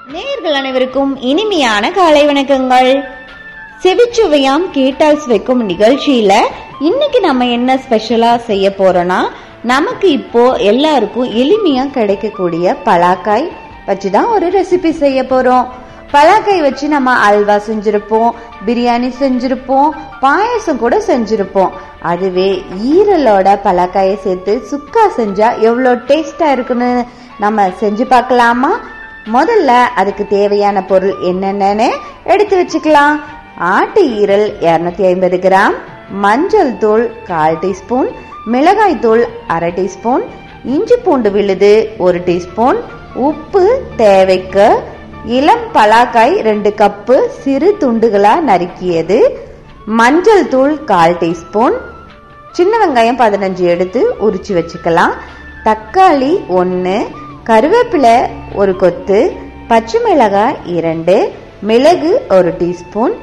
நேயர்கள் அனைவருக்கும் இனிமையான காலை வணக்கங்கள் செவிச்சுவையாம் கேட்டால் வைக்கும் நிகழ்ச்சியில இன்னைக்கு நம்ம என்ன ஸ்பெஷலா செய்ய போறோம்னா நமக்கு இப்போ எல்லாருக்கும் எளிமையா கிடைக்கக்கூடிய பலாக்காய் வச்சு தான் ஒரு ரெசிபி செய்ய போறோம் பலாக்காய் வச்சு நம்ம அல்வா செஞ்சிருப்போம் பிரியாணி செஞ்சிருப்போம் பாயசம் கூட செஞ்சிருப்போம் அதுவே ஈரலோட பலாக்காயை சேர்த்து சுக்கா செஞ்சா எவ்வளோ டேஸ்டா இருக்குன்னு நம்ம செஞ்சு பார்க்கலாமா முதல்ல அதுக்கு தேவையான பொருள் என்னென்னு எடுத்து வச்சுக்கலாம் ஆட்டு ஈரல் இரநூத்தி ஐம்பது கிராம் மஞ்சள் தூள் கால் டீஸ்பூன் மிளகாய் தூள் அரை டீஸ்பூன் இஞ்சி பூண்டு விழுது ஒரு டீஸ்பூன் உப்பு தேவைக்கு இளம் பலாக்காய் ரெண்டு கப்பு சிறு துண்டுகளா நறுக்கியது மஞ்சள் தூள் கால் டீஸ்பூன் சின்ன வெங்காயம் பதினஞ்சு எடுத்து உரிச்சு வச்சுக்கலாம் தக்காளி ஒன்று கருவேப்பிலை ஒரு கொத்து பச்சை மிளகாய் இரண்டு மிளகு ஒரு டீஸ்பூன்